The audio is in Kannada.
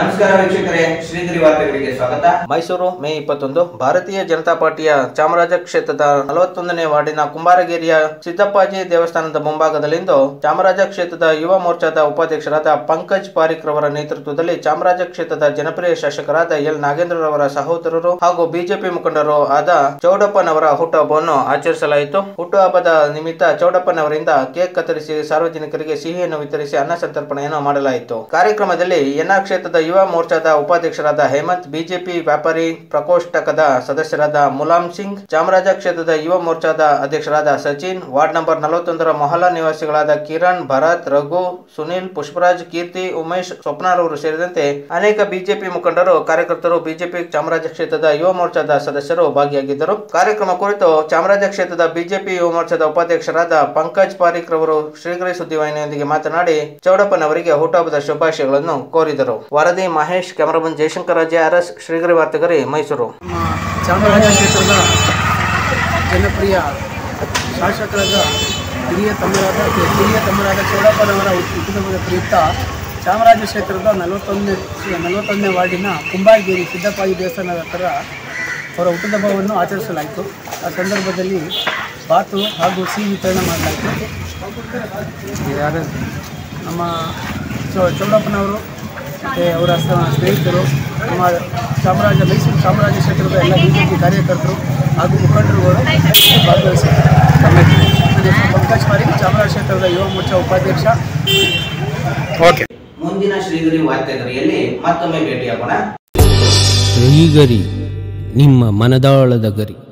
ನಮಸ್ಕಾರ ವೀಕ್ಷಕರೇ ಶ್ರೀಗಿರಿ ವಾರ್ತೆಗಳಿಗೆ ಸ್ವಾಗತ ಮೈಸೂರು ಮೇ ಇಪ್ಪತ್ತೊಂದು ಭಾರತೀಯ ಜನತಾ ಪಾರ್ಟಿಯ ಚಾಮರಾಜ ಕ್ಷೇತ್ರದ ನಲವತ್ತೊಂದನೇ ವಾರ್ಡಿನ ಕುಂಬಾರಗೇರಿಯ ಸಿದ್ದಪ್ಪಾಜಿ ದೇವಸ್ಥಾನದ ಮುಂಭಾಗದಲ್ಲಿಂದು ಚಾಮರಾಜ ಕ್ಷೇತ್ರದ ಯುವ ಮೋರ್ಚಾದ ಉಪಾಧ್ಯಕ್ಷರಾದ ಪಂಕಜ್ ಪಾರಿಕ್ ರವರ ನೇತೃತ್ವದಲ್ಲಿ ಚಾಮರಾಜ ಕ್ಷೇತ್ರದ ಜನಪ್ರಿಯ ಶಾಸಕರಾದ ಎಲ್ ನಾಗೇಂದ್ರರವರ ಸಹೋದರರು ಹಾಗೂ ಬಿಜೆಪಿ ಮುಖಂಡರು ಆದ ಚೌಡಪ್ಪನವರ ಹುಟ್ಟುಹಬ್ಬವನ್ನು ಆಚರಿಸಲಾಯಿತು ಹುಟ್ಟುಹಬ್ಬದ ನಿಮಿತ್ತ ಚೌಡಪ್ಪನವರಿಂದ ಕೇಕ್ ಕತ್ತರಿಸಿ ಸಾರ್ವಜನಿಕರಿಗೆ ಸಿಹಿಯನ್ನು ವಿತರಿಸಿ ಅನ್ನ ಸಂತರ್ಪಣೆಯನ್ನು ಮಾಡಲಾಯಿತು ಕಾರ್ಯಕ್ರಮದಲ್ಲಿ ಎನ್ಆರ್ ಕ್ಷೇತ್ರದ ಯುವ ಮೋರ್ಚಾದ ಉಪಾಧ್ಯಕ್ಷರಾದ ಹೇಮಂತ್ ಬಿಜೆಪಿ ವ್ಯಾಪಾರಿ ಪ್ರಕೋಷ್ಠಕದ ಸದಸ್ಯರಾದ ಮುಲಾಂ ಸಿಂಗ್ ಚಾಮರಾಜ ಕ್ಷೇತ್ರದ ಯುವ ಮೋರ್ಚಾದ ಅಧ್ಯಕ್ಷರಾದ ಸಚಿನ್ ವಾರ್ಡ್ ನಂಬರ್ ನಲವತ್ತೊಂದರ ಮೊಹಲ್ಲಾ ನಿವಾಸಿಗಳಾದ ಕಿರಣ್ ಭರತ್ ರಘು ಸುನಿಲ್ ಪುಷ್ಪರಾಜ್ ಕೀರ್ತಿ ಉಮೇಶ್ ಸ್ವಪ್ನಾರವರು ಸೇರಿದಂತೆ ಅನೇಕ ಬಿಜೆಪಿ ಮುಖಂಡರು ಕಾರ್ಯಕರ್ತರು ಬಿಜೆಪಿ ಚಾಮರಾಜ ಕ್ಷೇತ್ರದ ಯುವ ಮೋರ್ಚಾದ ಸದಸ್ಯರು ಭಾಗಿಯಾಗಿದ್ದರು ಕಾರ್ಯಕ್ರಮ ಕುರಿತು ಚಾಮರಾಜ ಕ್ಷೇತ್ರದ ಬಿಜೆಪಿ ಯುವ ಮೋರ್ಚಾದ ಉಪಾಧ್ಯಕ್ಷರಾದ ಪಂಕಜ್ ಪಾರಿಕ್ ರವರು ಶ್ರೀಗರಿ ಸುದ್ದಿವಾಹಿನಿಯೊಂದಿಗೆ ಮಾತನಾಡಿ ಚೌಡಪ್ಪನವರಿಗೆ ಹುಟ್ಟುಹಬ್ಬದ ಶುಭಾಶಯಗಳನ್ನು ಕೋರಿದರು ವರದಿ ಮಹೇಶ್ ಕ್ಯಾಮರಾಮನ್ ಜಯಶಂಕರ್ ರಾಜೆ ಅರಸ್ ಶ್ರೀಗರಿ ವಾರ್ತೆಗರಿ ಮೈಸೂರು ನಮ್ಮ ಚಾಮರಾಜ ಕ್ಷೇತ್ರದ ಜನಪ್ರಿಯ ಶಾಸಕರಾದ ಹಿರಿಯ ತಮ್ಮರಾದ ಹಿರಿಯ ತಮ್ಮರಾದ ಚೌಡಪ್ಪನವರ ಹುಟ್ಟುಹಬ್ಬದ ಪ್ರಯುಕ್ತ ಚಾಮರಾಜ ಕ್ಷೇತ್ರದ ನಲವತ್ತೊಂದನೇ ನಲವತ್ತೊಂದನೇ ವಾರ್ಡಿನ ಕುಂಬಾರಗೇರಿ ಸಿದ್ದಪ್ಪಾಯಿ ದೇವಸ್ಥಾನದ ಹತ್ತಿರ ಅವರ ಹುಟ್ಟುಹಬ್ಬವನ್ನು ಆಚರಿಸಲಾಯಿತು ಆ ಸಂದರ್ಭದಲ್ಲಿ ಬಾತು ಹಾಗೂ ಸಿಹಿ ವಿತರಣೆ ಮಾಡಲಾಯಿತು ಯಾರು ನಮ್ಮ ಚೌ ಚೌಡಪ್ಪನವರು ಮತ್ತು ಅವರ ಸ- ಸ್ನೇಹಿತರು ನಮ್ಮ ಚಾಮರಾಜ ಮೈಸೂರು ಚಾಮರಾಜ ಕ್ಷೇತ್ರದ ಎಲ್ಲ ಬಿ ಜೆ ಪಿ ಕಾರ್ಯಕರ್ತರು ಹಾಗೂ ಮುಖಂಡರುಗಳು ಭಾಗವಹಿಸಿದ್ದಾರೆ ನನ್ನ ಹೆಸರು ಪಂಕಜ್ ಪಾರಿಕ್ ಚಾಮರಾಜ ಕ್ಷೇತ್ರದ ಯುವ ಮೋರ್ಚಾ ಉಪಾಧ್ಯಕ್ಷ ಮುಂದಿನ ಶ್ರೀಗರಿ ವಾರ್ತೆಗರಿಯಲ್ಲಿ ಮತ್ತೊಮ್ಮೆ ಭೇಟಿಯಾಗೋಣ ಶ್ರೀಗರಿ ನಿಮ್ಮ ಮನದಾಳದ ಗರಿ